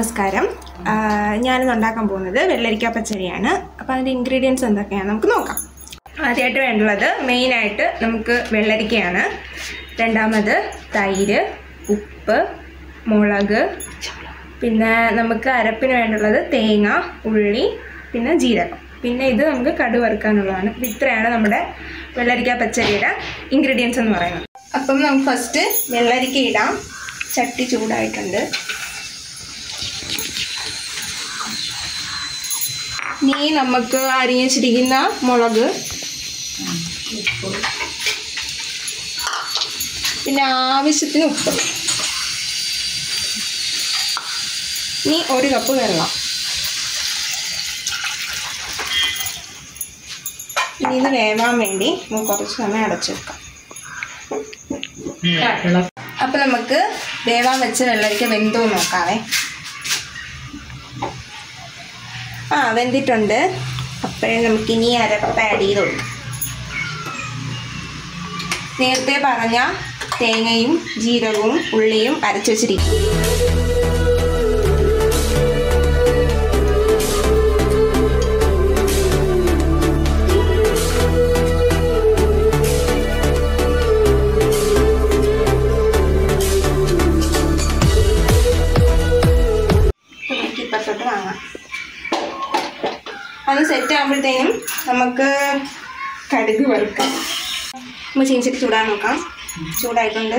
നമസ്കാരം ഞാനിന്ന് ഉണ്ടാക്കാൻ പോകുന്നത് വെള്ളരിക്ക പച്ചടിയാണ് അപ്പോൾ അതിൻ്റെ ഇൻഗ്രീഡിയൻസ് എന്തൊക്കെയാണ് നമുക്ക് നോക്കാം ആദ്യമായിട്ട് വേണ്ടുള്ളത് മെയിനായിട്ട് നമുക്ക് വെള്ളരിക്കയാണ് രണ്ടാമത് തൈര് ഉപ്പ് മുളക് പിന്നെ നമുക്ക് അരപ്പിന് വേണ്ടുള്ളത് തേങ്ങ ഉള്ളി പിന്നെ ജീരകം പിന്നെ ഇത് നമുക്ക് കടു വറുക്കാനുള്ളതാണ് അപ്പോൾ ഇത്രയാണ് നമ്മുടെ വെള്ളരിക്ക പച്ചടിയുടെ ഇൻഗ്രീഡിയൻസ് എന്ന് പറയുന്നത് അപ്പം നമുക്ക് ഫസ്റ്റ് വെള്ളരിക്ക ഇടാം ചട്ടി ചൂടായിട്ടുണ്ട് ഇനി നമുക്ക് അരിഞ്ഞിച്ചിരിക്കുന്ന മുളക് പിന്നെ ആവശ്യത്തിന് ഉപ്പ് ഇനി ഒരു കപ്പ് വെള്ളം ഇനി ഇത് വേവാൻ വേണ്ടി നമുക്ക് കുറച്ച് സമയം അടച്ചു വെക്കാം അപ്പം നമുക്ക് വേവാൻ വെച്ച വെള്ളരിക്ക വെന്തോ നോക്കാവേ ആ വെന്തിട്ടുണ്ട് അപ്പോഴേ നമുക്കിനി അരപ്പ് ആഡ് ചെയ്ത് കൊടുക്കാം നേരത്തെ പറഞ്ഞ തേങ്ങയും ജീരകവും ഉള്ളിയും അരച്ചു വെച്ചിരിക്കും നമുക്ക് ഇപ്പത്തോട്ട് വാങ്ങാം അത് സെറ്റ് ആകുമ്പോഴത്തേനും നമുക്ക് കടുക് വറുക്കാം നമ്മൾ ചീനിച്ചിട്ട് ചൂടാൻ നോക്കാം ചൂടായിട്ടുണ്ട്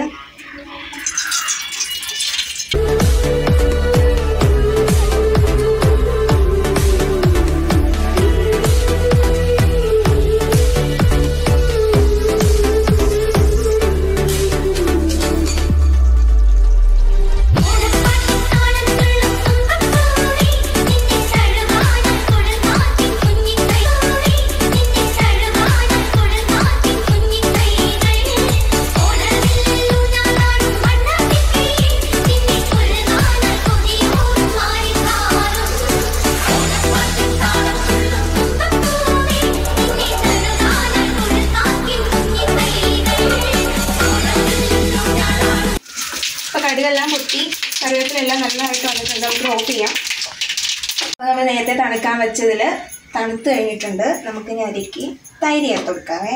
അപ്പോൾ കടുകെല്ലാം പൊട്ടി കറിവേപ്പിലെല്ലാം നല്ലതായിട്ട് വന്നിട്ടുണ്ട് നമുക്ക് ഓഫ് ചെയ്യാം അപ്പോൾ നമ്മൾ നേരത്തെ തണുക്കാൻ വെച്ചതിൽ തണുത്ത് കഴിഞ്ഞിട്ടുണ്ട് നമുക്കിനി അരിക്ക് തൈര് ചേർത്ത് കൊടുക്കാവേ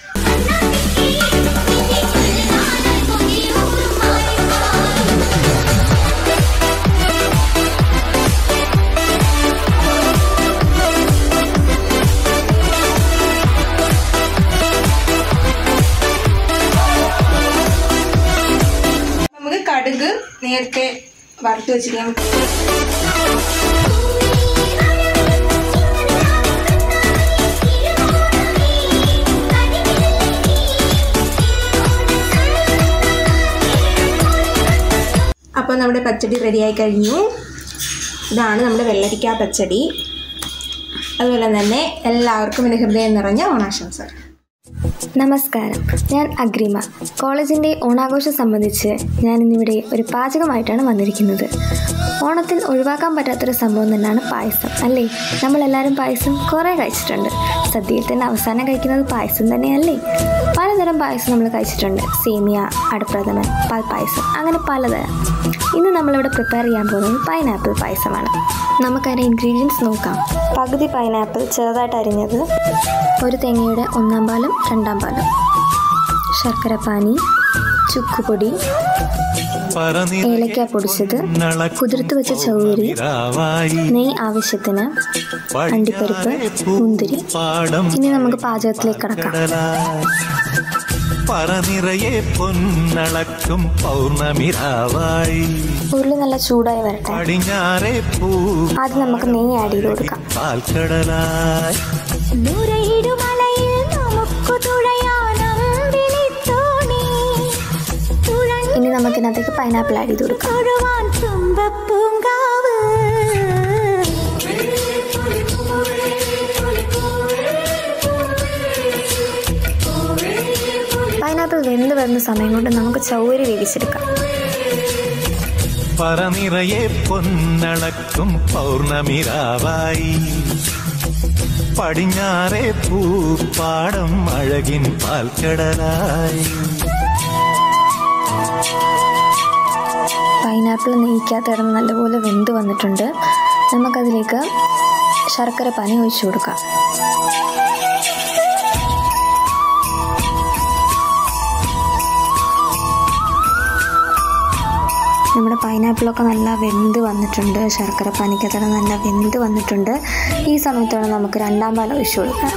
നമുക്ക് കടുക് നേരത്തെ വറുത്ത് വെച്ചിരിക്കാം അപ്പോൾ നമ്മുടെ പച്ചടി റെഡിയായി കഴിഞ്ഞു ഇതാണ് നമ്മുടെ വെള്ളരിക്ക പച്ചടി അതുപോലെ തന്നെ എല്ലാവർക്കും എൻ്റെ ഹൃദയം നിറഞ്ഞ ഓണാശംസകൾ നമസ്കാരം ഞാൻ അഗ്രിമ കോളേജിൻ്റെ ഓണാഘോഷം സംബന്ധിച്ച് ഞാൻ ഇന്നിവിടെ ഒരു പാചകമായിട്ടാണ് വന്നിരിക്കുന്നത് ഓണത്തിൽ ഒഴിവാക്കാൻ പറ്റാത്തൊരു സംഭവം തന്നെയാണ് പായസം അല്ലേ നമ്മളെല്ലാവരും പായസം കുറേ കഴിച്ചിട്ടുണ്ട് സദ്യയിൽ തന്നെ അവസാനം കഴിക്കുന്നത് പായസം തന്നെയല്ലേ പലതരം പായസം നമ്മൾ കഴിച്ചിട്ടുണ്ട് സേമിയ അടപ്രഥമൻ പാൽപ്പായസം അങ്ങനെ പലതരം ഇന്ന് നമ്മളിവിടെ പ്രിപ്പയർ ചെയ്യാൻ പോകുന്നത് പൈനാപ്പിൾ പായസമാണ് നമുക്കതിൻ്റെ ഇൻഗ്രീഡിയൻസ് നോക്കാം പകുതി പൈനാപ്പിൾ ചെറുതായിട്ട് അരിഞ്ഞത് ഒരു തേങ്ങയുടെ ഒന്നാം പാലും രണ്ടാം പാലും ശർക്കര പാനി ചുക്കുപൊടി ഏലക്ക പൊടിച്ചത് കുതിർത്ത് വെച്ച ചൗരി നെയ്യ് ആവശ്യത്തിന് അണ്ടിപ്പരിപ്പ് മുന്തിരി ഇനി നമുക്ക് പാചകത്തിലേക്ക് കടക്കാം പറനിറയെ പൊന്നളക്കും പൗർണമിരാവായി ഉരുളി നല്ല ചൂടായി വരട്ടെ പടിഞ്ഞാറെ പൂ ആദ്യം നമുക്ക് നെയ്യ് ആഡ് ചെയ്ത് കൊടുക്കാം പാൽക്കടലായി ഇനി നമുക്കിനകത്തേക്ക് പൈനാപ്പിൾ ആഡ് ചെയ്ത് കൊടുക്കാം പൈനാപ്പിൾ വെന്ത് വരുന്ന സമയം കൊണ്ട് നമുക്ക് ചൗരി വേവിച്ചെടുക്കാം പറനിറയെ പൊന്നളക്കും പൗർണമിരാവായി പടിഞ്ഞാറെ പൂപ്പാടം അഴകിൻ പാൽക്കടലായി പൈനാപ്പിൾ നെയ്ക്കകത്ത് കിടന്ന് നല്ലപോലെ വെന്ത് വന്നിട്ടുണ്ട് നമുക്കതിലേക്ക് ശർക്കര പാനി ഒഴിച്ചു കൊടുക്കാം നമ്മുടെ പൈനാപ്പിളൊക്കെ നല്ല വെന്ത് വന്നിട്ടുണ്ട് ശർക്കര പാനിക്കത്തോടെ നല്ല വെന്ത് വന്നിട്ടുണ്ട് ഈ സമയത്താണ് നമുക്ക് രണ്ടാം പാൽ ഒഴിച്ചു കൊടുക്കാം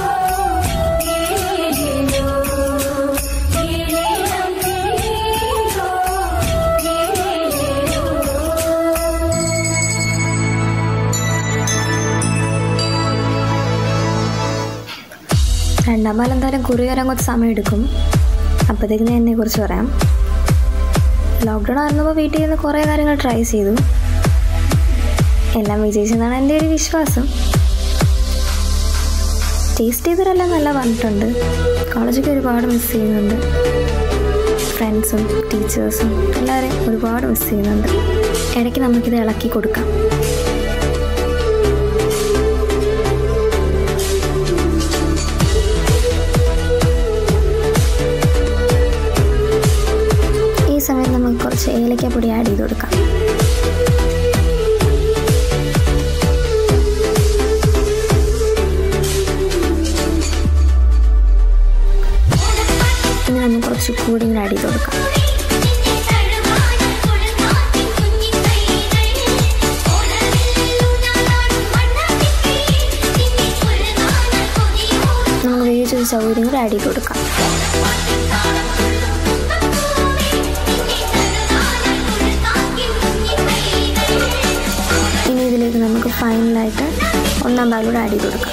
രണ്ടാം പാൽ എന്തായാലും കുറി വരാൻ കുറച്ച് സമയം എടുക്കും അപ്പോഴത്തേക്ക് ഞാൻ എന്നെ കുറിച്ച് പറയാം ലോക്ക്ഡൗൺ ആയിരുന്നപ്പോൾ വീട്ടിൽ നിന്ന് കുറേ കാര്യങ്ങൾ ട്രൈ ചെയ്തു എല്ലാം വിജയിച്ചെന്നാണ് എൻ്റെ ഒരു വിശ്വാസം ടേസ്റ്റ് ചെയ്തവരെല്ലാം നല്ല വന്നിട്ടുണ്ട് കോളേജൊക്കെ ഒരുപാട് മിസ് ചെയ്യുന്നുണ്ട് ഫ്രണ്ട്സും ടീച്ചേഴ്സും എല്ലാവരെയും ഒരുപാട് മിസ് ചെയ്യുന്നുണ്ട് ഇടയ്ക്ക് നമുക്കിത് ഇളക്കി കൊടുക്കാം ഈ സമയത്ത് നമുക്ക് കുറച്ച് ഏലക്കാപ്പൊടി ആഡ് ചെയ്ത് കൊടുക്കാം ഇനി നമുക്ക് കുറച്ച് കൂടി കൂടി ആഡ് ചെയ്ത് കൊടുക്കാം നമുക്ക് വേവിച്ചൊരു സൗകര്യം കൂടി ആഡ് ചെയ്ത് കൊടുക്കാം ഇനി ഇതിലേക്ക് നമുക്ക് ഫൈനലായിട്ട് ഒന്നാം പാലൂടെ ആഡ് ചെയ്ത് കൊടുക്കാം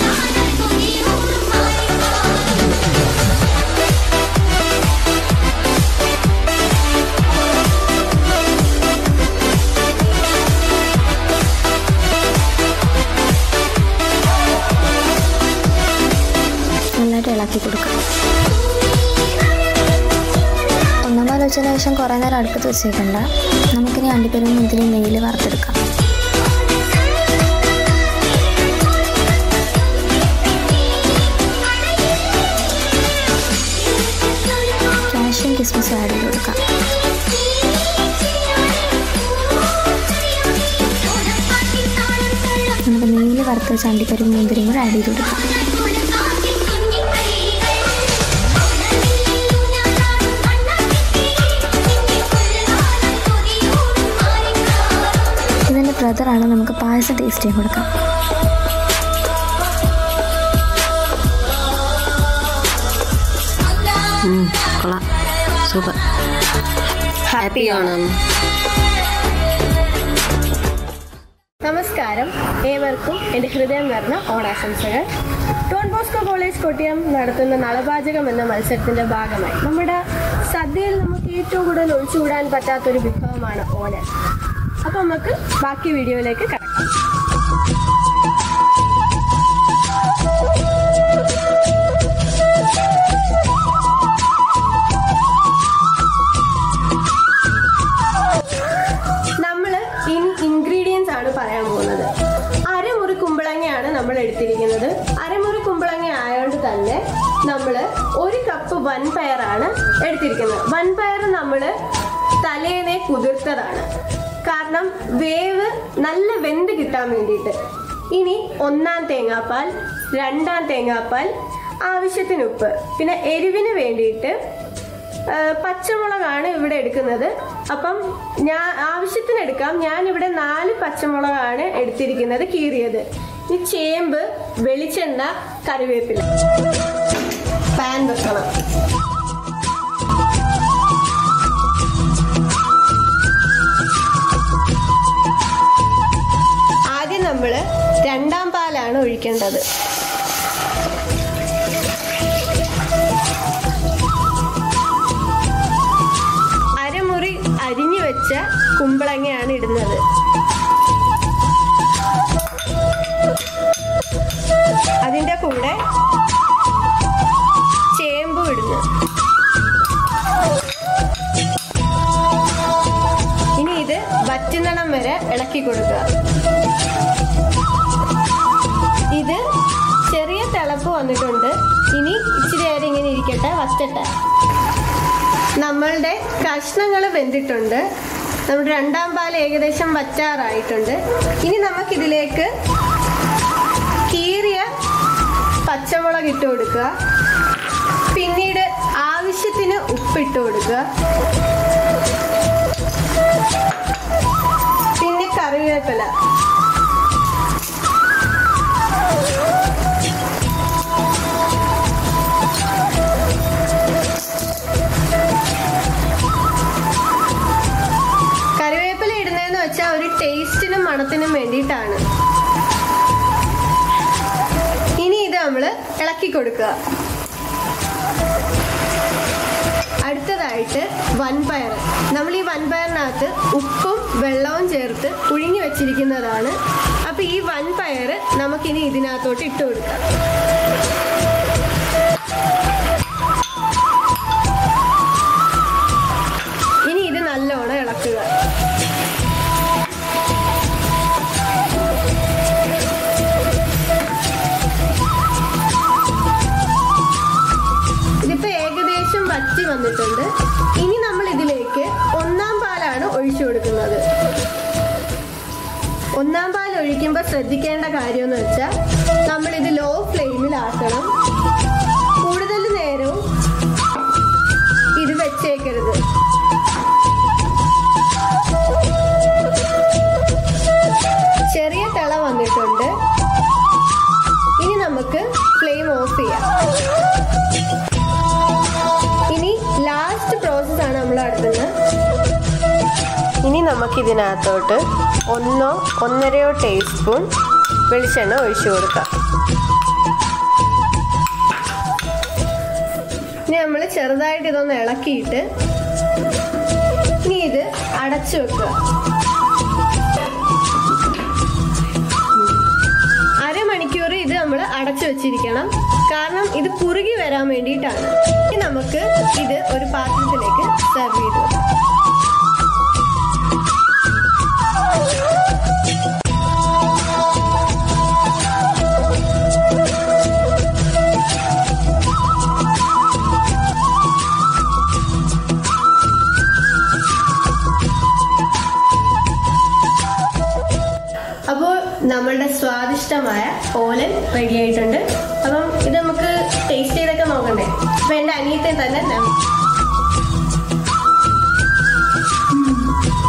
നന്നായിട്ട് ഇളക്കി കൊടുക്കാം ഒന്നാം പാൽ വെച്ചതിന് ശേഷം കുറേ നേരം അടുപ്പത്ത് വെച്ചേക്കണ്ട നമുക്കിനി അണ്ടിപ്പരും മുന്തിരിയും നെയ്യിൽ വറുത്തെടുക്കാം കാഷ്യും കിസ്മിസും ആഡ് ചെയ്ത് കൊടുക്കാം നമുക്ക് നെയ്യിൽ വറുത്ത് വെച്ച അണ്ടിപ്പരും മുന്തിരിയും കൂടെ ആഡ് ചെയ്ത് കൊടുക്കാം ഇതിൻ്റെ ബ്രദറാണ് നമുക്ക് പായസം ടേസ്റ്റ് ചെയ്ത് കൊടുക്കാം കൊള്ളാം സൂപ്പർ ഹാപ്പി ഓണം നമസ്കാരം ഏവർക്കും എൻ്റെ ഹൃദയം നിറഞ്ഞ ഓണാശംസകൾ ഡോൺ ബോസ്കോ കോളേജ് കൊട്ടിയം നടത്തുന്ന നളപാചകം എന്ന മത്സരത്തിന്റെ ഭാഗമായി നമ്മുടെ സദ്യയിൽ നമുക്ക് ഏറ്റവും കൂടുതൽ ഒഴിച്ചുകൂടാൻ പറ്റാത്തൊരു വിഭവമാണ് ഓണൻ അപ്പൊ നമുക്ക് ബാക്കി വീഡിയോയിലേക്ക് കടക്കാം നമ്മൾ ഇൻ ഇൻഗ്രീഡിയൻസ് ആണ് പറയാൻ പോകുന്നത് അരമുറി കുമ്പളങ്ങയാണ് നമ്മൾ എടുത്തിരിക്കുന്നത് അരമുറി കുമ്പളങ്ങ ആയതുകൊണ്ട് തന്നെ നമ്മൾ ഒരു കപ്പ് വൻപയറാണ് എടുത്തിരിക്കുന്നത് വൻപയർ നമ്മൾ തലേനെ കുതിർത്തതാണ് കാരണം വേവ് നല്ല വെന്ത് കിട്ടാൻ വേണ്ടിയിട്ട് ഇനി ഒന്നാം തേങ്ങാപ്പാൽ രണ്ടാം തേങ്ങാപ്പാൽ ആവശ്യത്തിന് ഉപ്പ് പിന്നെ എരിവിന് വേണ്ടിയിട്ട് ആ, പച്ചമുളകാണ് ഇവിടെ എടുക്കുന്നത് അപ്പം ഞാൻ ആവശ്യത്തിന് എടുക്കാം ഞാൻ ഇവിടെ നാല് പച്ചമുളകാണ് എടുത്തിരിക്കുന്നത് കീറിയത് ഈ ചേമ്പ് വെളിച്ചെണ്ണ കറിവേപ്പില പാൻ വെക്കണം ആദ്യം നമ്മൾ രണ്ടാം പാലാണ് ഒഴിക്കേണ്ടത് അരമുറി അരിഞ്ഞു വെച്ച കുമ്പളങ്ങയാണ് ഇടുന്നത് അതിന്റെ കൂടെ ചേമ്പും ഇടുന്നു ഇനി ഇത് വറ്റുന്നിടം വരെ ഇളക്കി കൊടുക്കുക ഇത് ചെറിയ തിളപ്പ് വന്നിട്ടുണ്ട് ഇനി ഇച്ചിരി നേരം ഇങ്ങനെ ഇരിക്കട്ടെ വറ്റട്ടെ നമ്മളുടെ കഷ്ണങ്ങൾ വെന്തിട്ടുണ്ട് നമ്മുടെ രണ്ടാം പാൽ ഏകദേശം വറ്റാറായിട്ടുണ്ട് ഇനി നമുക്കിതിലേക്ക് കീറിയ പച്ചമുളക് ഇട്ട് കൊടുക്കുക പിന്നീട് ആവശ്യത്തിന് ഉപ്പിട്ട് കൊടുക്കുക പിന്നെ കറിവേപ്പില കറിവേപ്പില ഇടുന്നതെന്ന് വെച്ചാൽ ഒരു ടേസ്റ്റിനും മണത്തിനും വേണ്ടിയിട്ടാണ് ഇനി ഇത് നമ്മൾ ഇളക്കി കൊടുക്കുക അടുത്തതായിട്ട് വൻപയർ നമ്മൾ ഈ വൻപയറിനകത്ത് ഉപ്പും വെള്ളവും ചേർത്ത് പുഴുങ്ങി വെച്ചിരിക്കുന്നതാണ് അപ്പൊ ഈ വൻപയർ നമുക്കിനി ഇതിനകത്തോട്ട് ഇട്ട് കൊടുക്കാം ഇനി ഇത് നല്ലോണം ഇളക്കുക ഇതിപ്പോ ഏകദേശം വറ്റി വന്നിട്ടുണ്ട് ഇനി നമ്മൾ ഇതിലേക്ക് ഒന്നാം പാലാണ് ഒഴിച്ചു കൊടുക്കുന്നത് ഒന്നാം പാൽ ഒഴിക്കുമ്പോൾ ശ്രദ്ധിക്കേണ്ട കാര്യം എന്ന് വെച്ചാൽ നമ്മൾ ഇത് ലോ ഫ്ലെയിമിലാക്കണം കൂടുതൽ നേരവും ഇത് വെച്ചേക്കരുത് ചെറിയ തിള വന്നിട്ടുണ്ട് ഇനി നമുക്ക് ഫ്ലെയിം ഓഫ് ചെയ്യാം ഇനി ലാസ്റ്റ് പ്രോസസ് ആണ് നമ്മൾ നടത്തുന്നത് ഇനി നമുക്ക് ഇതിനകത്തോട്ട് ഒന്നോ ഒന്നരയോ ടീസ്പൂൺ വെളിച്ചെണ്ണ ഒഴിച്ചു കൊടുക്കാം ഇനി നമ്മൾ ചെറുതായിട്ട് ഇതൊന്ന് ഇളക്കിയിട്ട് ഇനി ഇത് അടച്ചു വെക്കുക അരമണിക്കൂർ ഇത് നമ്മൾ അടച്ചു വെച്ചിരിക്കണം കാരണം ഇത് കുറുകി വരാൻ വേണ്ടിയിട്ടാണ് ഇനി നമുക്ക് ഇത് ഒരു പാത്രത്തിലേക്ക് സെർവ് ചെയ്ത് വെക്കാം അപ്പോൾ നമ്മളുടെ സ്വാദിഷ്ടമായ ഓലൻ റെഡി ആയിട്ടുണ്ട് അപ്പം ഇത് നമുക്ക് ടേസ്റ്റ് ചെയ്തൊക്കെ നോക്കണ്ടേ അപ്പൊ എൻ്റെ അനിയത്തെ തന്നെ ഞാൻ-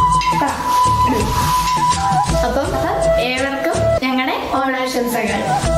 അപ്പം ഏവർക്കും ഞങ്ങളുടെ ഓണാശംസകൾ